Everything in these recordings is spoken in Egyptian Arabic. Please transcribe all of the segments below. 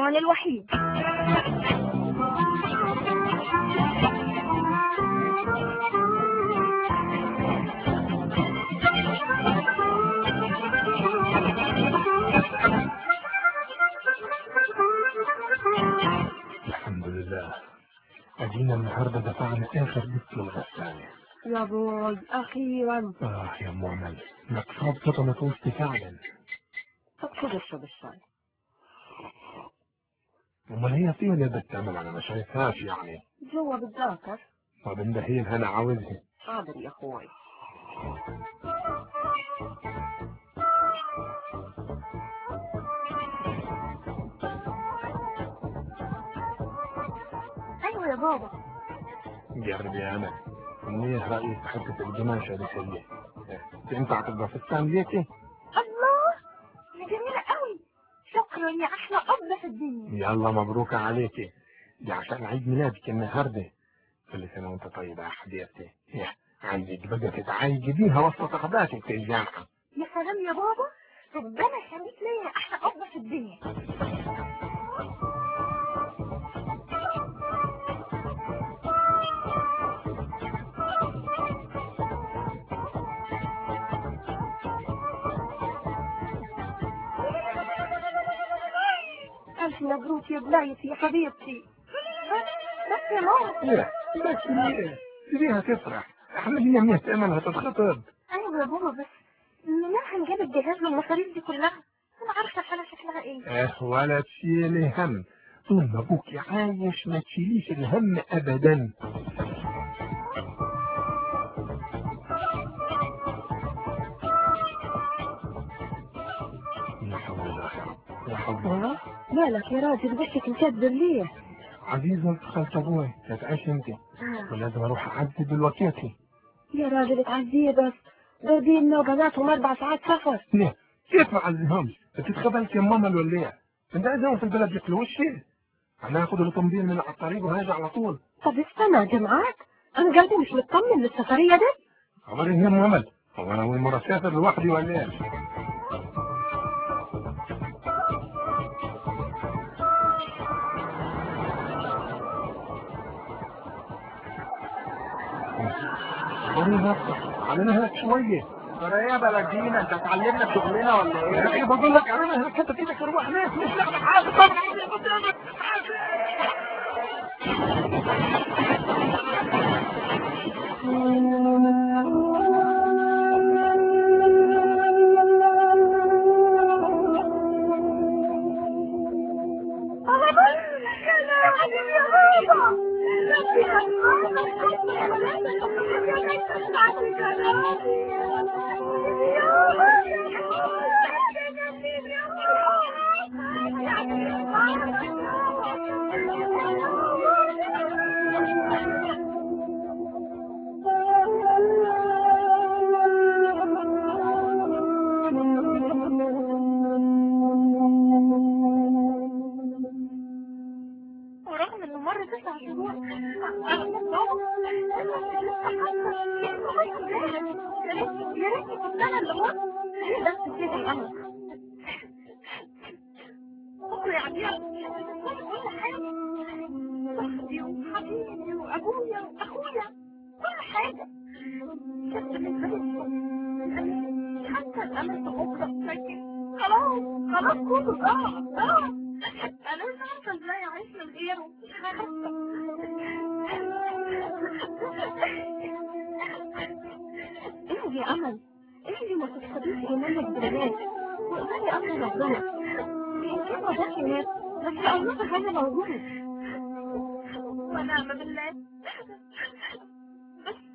العنوان الوحيد الحمد لله أدينا النهاردة دفعنا آخر بيت للغسالة يا بوي أخيرا آه يا أم أمل مكسوب فطنة وسطي فعلا طب خد اشرب الشاي أمال هي فين اللي بتعمل أنا ما شايفهاش يعني جوا بتذاكر طب اندهيلها أنا عاوزها حاضر يا اخوي ايوه يا بابا جرب يا أمل منيه رأيك في حتة القماشة دي سيئة تنفع تبقى فستان ليكي الله يا جميلة قوي شكرا يا احلى اب في الدنيا يلا مبروك عليكي دي عشان عيد ميلادك النهارده كل سنة وانت طيبة يا حبيبتي يا عايزك بقى تتعايجي بيها وسط اخواتك في الجامعة يا سلام يا بابا ربنا يخليك ليا يا احلى اب في الدنيا ألف مبروك يا بلايتي يا حبيبتي بس يا ماما ايه بس ليه سيبيها تفرح احنا لينا مية امل هتتخطب ايوه يا بابا بس منين هنجيب الجهاز والمصاريف دي كلها انا عارفه الحاله شكلها ايه اه ولا تشيلي هم طول ما ابوك عايش ما تشيليش الهم ابدا لا حول ولا قوة لا حول ولا اه مالك يا راجل وشك مكدر ليه عزيزة خالة ابوي لا تعيش انت ولازم اروح اعدي بالوكيتي يا راجل اتعزيه بس ده ديننا وبناتهم اربع ساعات سفر ليه كيف ما اعزيهمش بتتخبلت يا ماما ولا ايه انت عايزهم في البلد ياكلوا وشي انا هاخد الطنبيل من على الطريق وهاجي على طول طب استنى اجي معاك انا قلبي مش مطمن للسفريه دي خبر ايه يا ام امل هو انا اول مره اسافر لوحدي ولا ايه وريني نفسك علينا هناك شويه ترى ايه يا بلدينا انت اتعلمنا شغلنا ولا يا ايه؟ اخي بقول لك علينا هناك حتى ايدك اروح هناك مش لعبه حاجه طبعا ورغم انه مر تسع شهور انا مصدومه يا ريتني كنت انا اللي مت بس كده يا امل بكره يا عبير كل حاجه صاحبي وحبيبي وابويا واخويا كل حاجه كانت بالنسبه لي حتى الامل في بكره لكن خلاص خلاص كله ضاع ضاع انا مش عارفه ازاي اعيش من غيره مش عارفه ايه يا امل ايه ما تفقديش ايمانك بالله واقبلي امر ربنا يمكن ما جاش ناس بس الله حاجه موجود ونعم بالله بس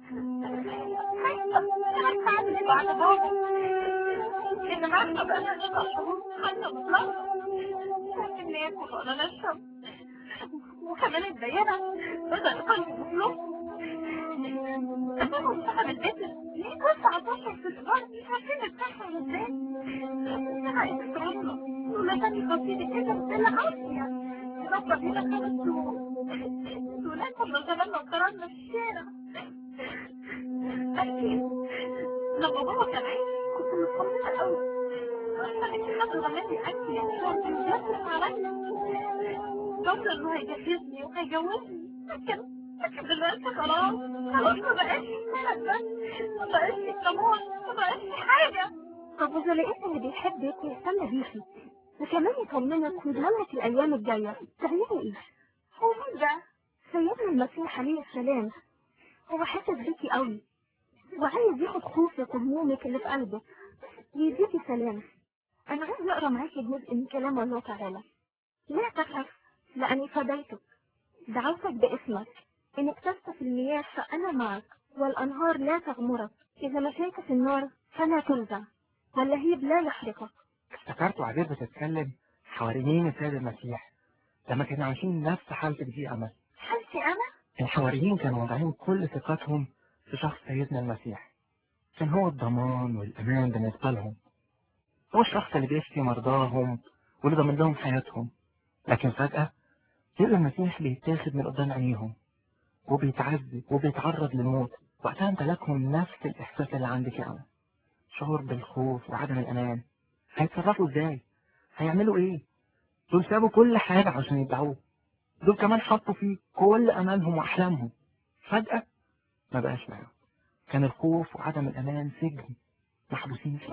خايفه اعمل ايه بعد بابا ان عارفه بقى انا شهور حتى بطلع ممكن ناكل ولا نشرب وكمان الدايرة بدأ يقلب بفلوس أنا صاحب البيت ليه بس 19 في الأسبوع مش عارفين نتفاهم ازاي أنا عايزة تروحنا ولا تاني قصيدة كده بتلا عافية ربنا بينا خمس شهور وناكل مثلا وقررنا في الشارع أكيد لما بابا كان عايش كنت مطمنة قوي عارفة إن حد غلبني أكل يا شرب يسلم عليا ضامنة انه هيجهزني وهيجوزني لكن لكن دلوقتي خلاص خلاص ما بقاش مهمة ما بقاش ضمان ما بقاش حاجة طب وإذا لقيت اللي بيحبك ويهتم بيكي وكمان يطمنك ويضمنك الأيام الجاية تعملي إيه؟ هو مين ده؟ سيدنا المسيح عليه السلام هو حاسس بيكي قوي وعايز ياخد خوفك وهمومك اللي في قلبك ويديكي سلام أنا عايز أقرأ معاكي جزء من كلام الله تعالى لا تخف لأني فديتك دعوتك باسمك إن اكتست في المياه فأنا معك والأنهار لا تغمرك إذا مشيت في النار فلا تلزع واللهيب لا يحرقك افتكرت وعبير بتتكلم حواريين السيد المسيح لما كانوا عايشين نفس حالتك دي أمل حالتي أنا؟ الحواريين كانوا واضعين كل ثقتهم في شخص سيدنا المسيح كان هو الضمان والأمان بالنسبة لهم هو الشخص اللي بيشفي مرضاهم واللي ضمن لهم حياتهم لكن فجأة يبقى المسيح بيتاخد من قدام عينيهم وبيتعذب وبيتعرض للموت وقتها امتلكهم نفس الإحساس اللي عندك يا أمل شعور بالخوف وعدم الأمان هيتصرفوا ازاي؟ هيعملوا ايه؟ دول سابوا كل حاجة عشان يدعوه دول كمان حطوا فيه كل أمالهم وأحلامهم فجأة ما بقاش معاهم كان الخوف وعدم الأمان سجن محبوسين فيه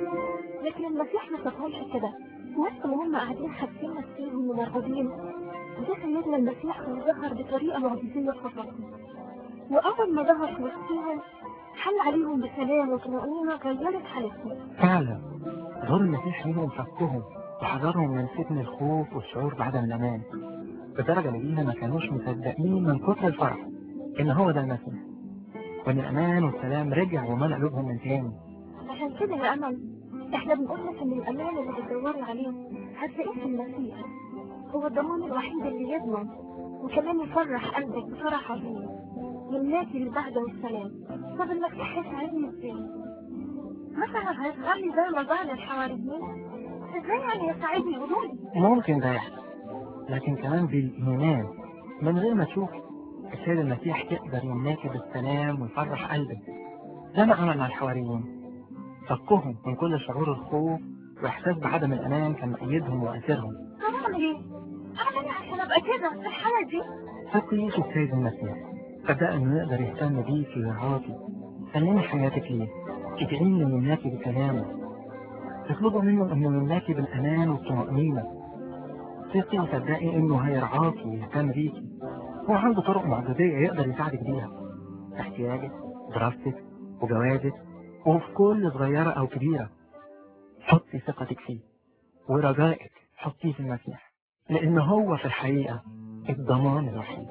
لكن المسيح ما سابهمش كده نفس ما هم قاعدين حابسين نفسيهم ومرعوبين وده سيدنا المسيح ظهر بطريقة معجزية في وسطهم وأول ما ظهر في وسطهم حل عليهم بسلام وطمأنينة غيرت حالتهم فعلا دور المسيح ليهم فكهم وحذرهم من فتن الخوف والشعور بعدم الأمان لدرجة اللي بيها ما كانوش مصدقين من كتر الفرح إن هو ده المسيح وإن الأمان والسلام رجع وملأ قلوبهم من تاني عشان كده يا أمل احنا بنقول لك ان الأمان اللي بتدوري عليه هتلاقيه في المسيح هو الضمان الوحيد اللي يضمن وكمان يفرح قلبك بفرح عظيم يملاكي البهجة والسلام طب المسيح هيساعدني ازاي؟ مثلا هيظهر لي زي ما ظهر الحواريين ازاي يعني يساعدني يقولوا لي ممكن ده يحصل لكن كمان بالإيمان من غير ما تشوف السيد المسيح يقدر يملاكي بالسلام ويفرح قلبك زي ما عمل مع الحواريين فكهم من كل شعور الخوف وإحساس بعدم الأمان كان مأيدهم وأسرهم طب اعمل ايه؟ اعمل ايه عشان ابقى كده في الحالة دي؟ فكريش السيد المسيح صدق إنه يقدر يهتم بيكي ويرعاكي سلمي حياتك ليه ادعيه إنه يملاكي بكلامه اطلبوا منه إنه يملاكي بالأمان والطمأنينة ثقي وصدقي إنه هيرعاكي ويهتم بيكي هو عنده طرق معجزية يقدر يساعدك بيها في احتياجك دراستك وجوازك وفي كل صغيرة أو كبيرة حطي ثقتك فيه ورجائك حطيه في المسيح لأن هو في الحقيقة الضمان الوحيد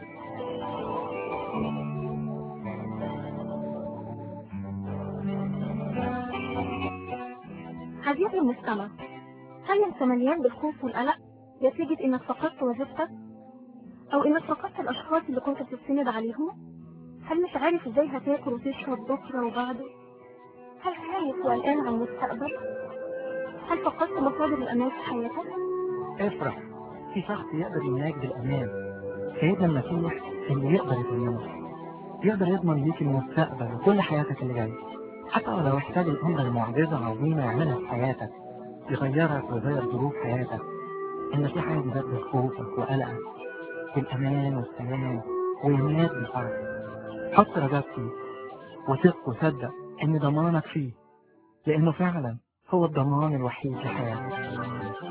عزيزي المستمع هل انت مليان بالخوف والقلق نتيجة انك فقدت وظيفتك او انك فقدت الاشخاص اللي كنت بتستند عليهم هل مش عارف ازاي هتاكل وتشرب بكرة وبعده هل خايف وقلقان على المستقبل هل فقدت مصادر الامان في حياتك افرح في شخص يقدر يملاك بالأمان سيدنا المسيح اللي يقدر يطمنك يقدر يضمن ليك المستقبل وكل حياتك اللي جاية حتى ولو احتاج الأمر لمعجزة عظيمة يعملها في حياتك يغيرك ويغير ظروف حياتك المسيح عايز يبدل خوفك وقلقك بالأمان والسلام ويملاك بالفرح حط رجاك فيه وثق وصدق إن ضمانك فيه لأنه فعلا هو الضمان الوحيد لحياتك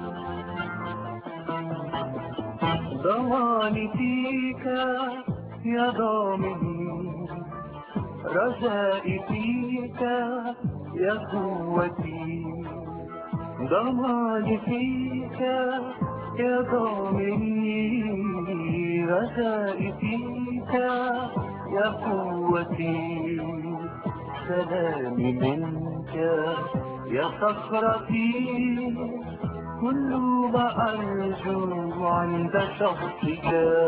ضماني فيك يا ضامني رجائي فيك يا قوتي ضماني فيك يا ضامني رجائي فيك يا قوتي سلامي منك يا صخرتي كل ما أرجو عند شخصك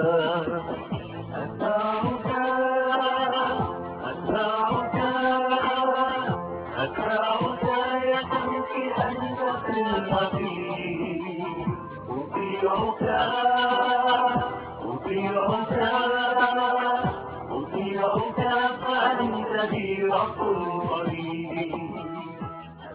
أتبعك أتبعك أتبعك يا شمسي أنت في الغدير أطيعك أطيعك أطيعك فأنت لي رب قريب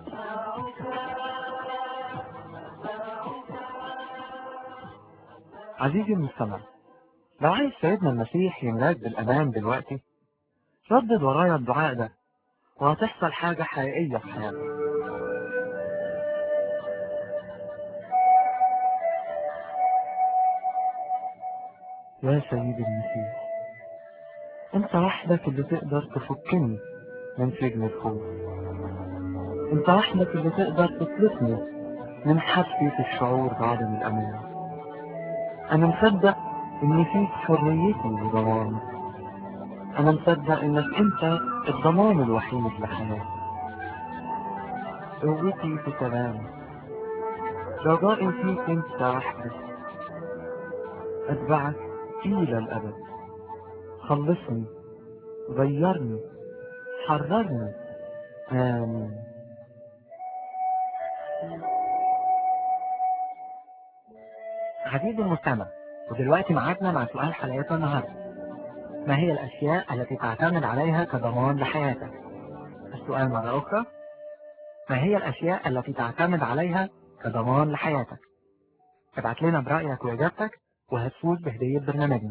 أتبعك عزيزي المستمع لو عايز سيدنا المسيح يملاك بالأمان دلوقتي ردد ورايا الدعاء ده وهتحصل حاجة حقيقية في حياتك يا سيدي المسيح انت وحدك اللي تقدر تفكني من سجن الخوف انت وحدك اللي تقدر تطلقني من حبسي في الشعور بعدم الأمان أنا مصدق إن فيك حريتي وضماني أنا مصدق إنك أنت الضمان الوحيد لحياتي قوتي في كلامك رجائي فيك أنت وحدك أتبعك إلى الأبد خلصني غيرني حررني آمين عزيزي المستمع ودلوقتي معادنا مع سؤال حلقتنا النهارده ما هي الأشياء التي تعتمد عليها كضمان لحياتك السؤال مرة أخرى ما هي الأشياء التي تعتمد عليها كضمان لحياتك ابعت لنا برأيك وإجابتك وهتفوز بهدية برنامجنا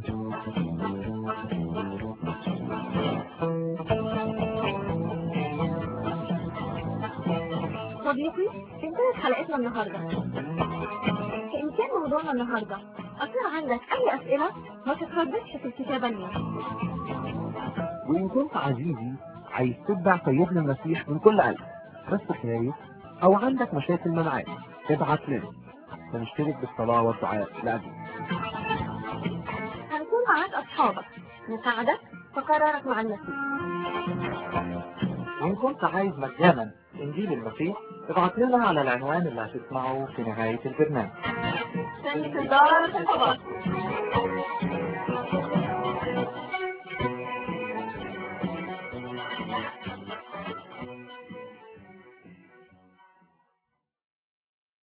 صديقي انتهت حلقتنا النهاردة فإن كان موضوعنا النهاردة أثار عندك أي أسئلة ما تترددش في الكتابة لنا وإن كنت عزيزي عايز تتبع سيدنا المسيح من كل قلب بس خايف أو عندك مشاكل معاه ابعت لنا ونشترك بالصلاة والدعاء لأجل هنكون معاك أصحابك نساعدك في قرارك مع المسيح وإن كنت عايز مجانا إنجيل المسيح ابعت لنا على العنوان اللي هتسمعه في نهاية البرنامج في انتظار الخطوات